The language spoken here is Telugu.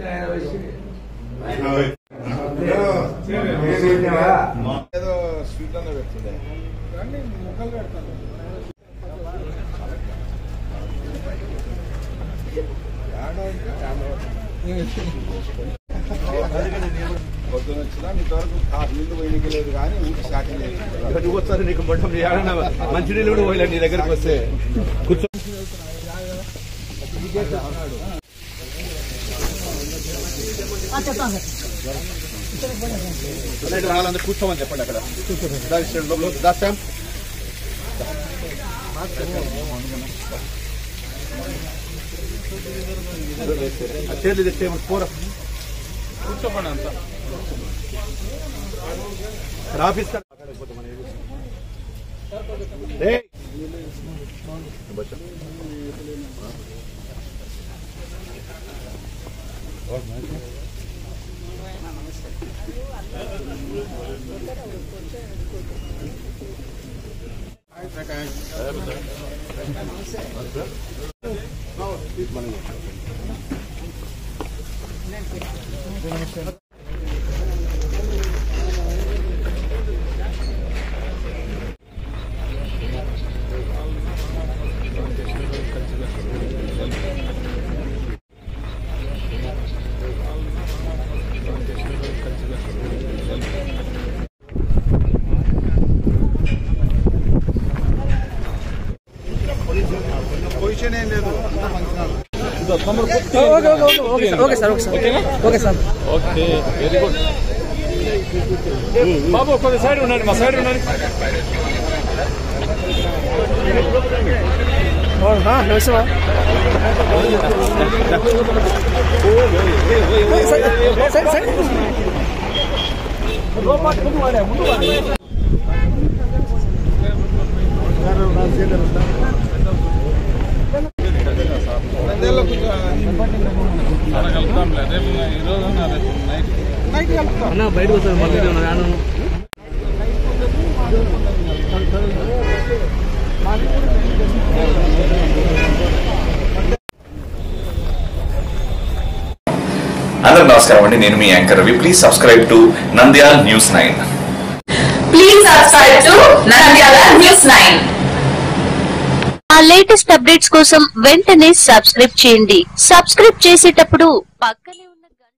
ఏదో స్వీట్ అన్న పెడుతుండే పొద్దున వచ్చినా ఇంతవరకు కాదు నీళ్ళు పోయినకి లేదు కానీ ఊరికి శాఖ లేదు నువ్వు వస్తారు నీకు మొట్టం మంచినీళ్ళు కూడా పోయలే నీ దగ్గరికి వస్తే కూర్చో అన్నట్టు వాళ్ళందరూ కూర్చోమని చెప్పండి అక్కడ దా ఇష్టం లోపల దా శ్యామ్. ఆ చేతులు ఇది టేబుల్ పోరా కూర్చోపండి అంతా ఇక్కడ ఆఫీస్ కాడ మాట్లాడకపోతే మనం ఏం చేస్తాం? ఏయ్! పొజిషన్ ఏం లేదు అంతా function okay sir okay sir okay sir okay very good బాబు కొద్ది సైడ్ ఉండండి మా సైడ్ ఉండండి నమస్తే సరే సరే కలుపుతాంలే రేపు ఈ రోజు రేపు నైట్ అన్న బయటకు వస్తారు మళ్ళీ రాను అందరూ నమస్కారం అండి నేను మీ anchor Ravi please subscribe to Nandyal news nine Please subscribe to Nandyala News 9. ఆ లేటెస్ట్ అప్డేట్స్ కోసం వెంటనే సబ్స్క్రైబ్ చేయండి సబ్స్క్రైబ్ చేసేటప్పుడు పక్కనే ఉన్న గంట